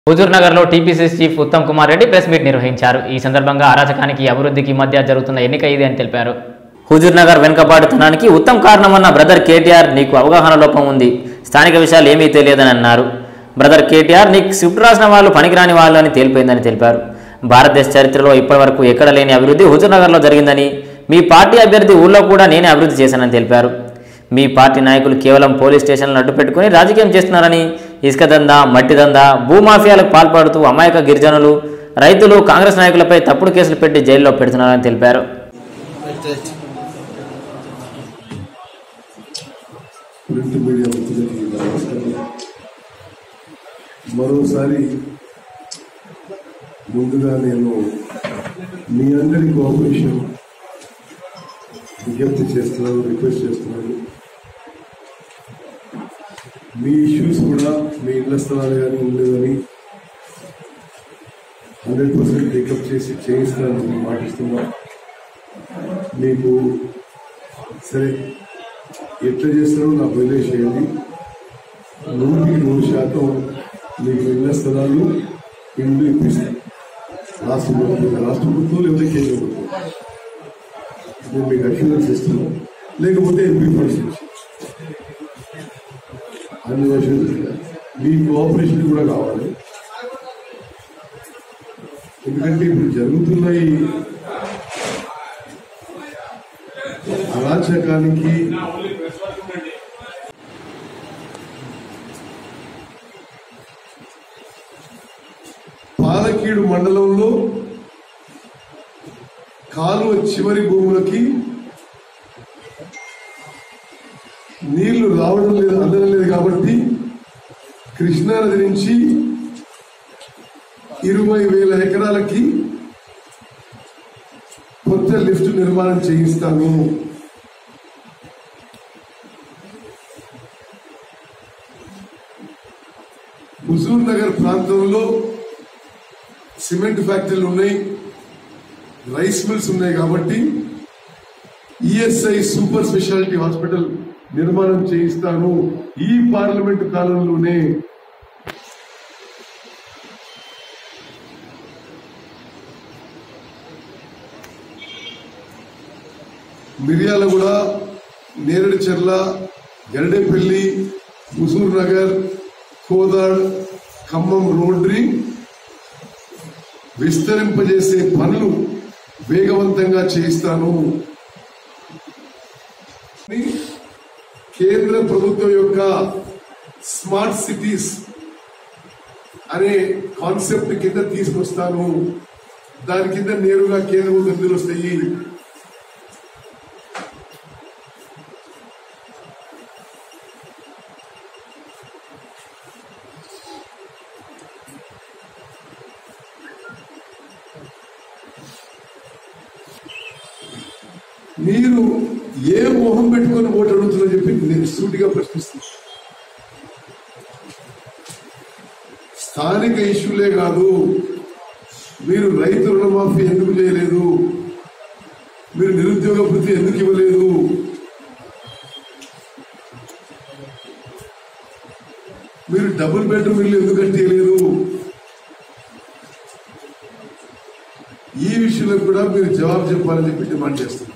హుజూర్ నగర్లో TPCC chief Uttam Kumar Reddy press meet నిర్వహించారు ఈ సందర్భంగా అరాచకానికి అభివృద్ధికి మధ్య జరుగుతున్న ఎన్నిక ఇది అని తెలిపారు హుజూర్ నగర్ వెనుకబాటుతనానికి ఉత్తమ్ కారణమన్న బ్రదర్ కేటీఆర్ నీకు అవగాహన లోపం ఉంది స్థానిక విషయాలు ఏమీ తెలియదని అన్నారు బ్రదర్ కేటీఆర్ నీకు స్విఫ్ట్ రాసిన వాళ్ళు పనికిరాని వాళ్ళు అని తేలిపోయిందని తెలిపారు భారతదేశ చరిత్రలో ఇప్పటివరకు ఎక్కడ లేని అభివృద్ధి హుజూర్ నగర్లో జరిగిందని మీ పార్టీ అభ్యర్థి ఊళ్ళో కూడా నేనే అభివృద్ధి చేశానని తెలిపారు మీ పార్టీ నాయకులు కేవలం పోలీస్ స్టేషన్లను అడ్డు పెట్టుకుని రాజకీయం చేస్తున్నారని ఇసుక దందా మట్టి దందా భూమాఫియాలకు పాల్పడుతూ అమాయక గిరిజనులు రైతులు కాంగ్రెస్ నాయకులపై తప్పుడు కేసులు పెట్టి జైల్లో పెడుతున్నారని తెలిపారు ప్రింట్ మీడియా మిత్రులకి నమస్కారం మరోసారి ముందుగా నేను మీ అందరి కోఆపరేషన్ విజ్ఞప్తి చేస్తున్నాను రిక్వెస్ట్ చేస్తున్నాను మీ ఇష్యూస్ కూడా మీ ఇళ్ల స్థలాలు కానీ ఇల్లు కానీ హండ్రెడ్ పర్సెంట్ టేకప్ చేసి చేయిస్తానని మాటిస్తున్నా మీకు సరే ఎట్లా చేస్తారో నాకు వదిలేసేయండి నూటికి నూరు శాతం మీకు ఇళ్ల స్థలాలు ఇండ్లు ఇప్పిస్తాయి రాష్ట్ర ప్రభుత్వం రాష్ట్ర ప్రభుత్వం లేదా కేంద్ర ప్రభుత్వం నేను మీకు అష్యూరెన్స్ ఇస్తున్నాను లేకపోతే ఎంపీ ఫండ్స్ నుంచి అన్ని అష్యూరెన్స్ మీ కోఆపరేషన్ కూడా కావాలి ఎందుకంటే ఇప్పుడు జరుగుతున్న ఈ అరాచకానికి పాలకీడు మండలంలో కాలువ చివరి భూములకి నీళ్లు రావడం లేదు అందడం లేదు కాబట్టి కృష్ణానది నుంచి ఇరవై వేల ఎకరాలకి కొత్త లిఫ్ట్ నిర్మాణం చేయిస్తాను హుజూర్ నగర్ ప్రాంతంలో సిమెంట్ ఫ్యాక్టరీలు ఉన్నాయి రైస్ మిల్స్ ఉన్నాయి కాబట్టి ఈఎస్ఐ సూపర్ స్పెషాలిటీ హాస్పిటల్ నిర్మాణం చేయిస్తాను ఈ పార్లమెంటు కాలంలోనే మిర్యాలగూడ నేరడిచెర్ల గరడేపల్లి హుజూర్ నగర్ కోదాడ్ ఖమ్మం రోడ్రి విస్తరింపజేసే పనులు వేగవంతంగా చేయిస్తాను కేంద్ర ప్రభుత్వం యొక్క స్మార్ట్ సిటీస్ అనే కాన్సెప్ట్ కింద తీసుకొస్తాను దాని కింద నేరుగా కేంద్ర ప్రభుత్వం నిధులు వస్తాయి మీరు ఏ మోహం పెట్టుకొని ఓటు అడుగుతుందో చెప్పి నేను సూటిగా ప్రశ్నిస్తున్నా స్థానిక ఇష్యూలే కాదు మీరు రైతు రుణమాఫీ ఎందుకు చేయలేదు మీరు నిరుద్యోగ వృత్తి ఎందుకు ఇవ్వలేదు మీరు డబుల్ బెడ్రూమ్ ఇల్లు ఎందుకు కట్టేయలేదు ఈ విషయంలో కూడా మీరు జవాబు చెప్పాలని చెప్పి డిమాండ్ చేస్తున్నారు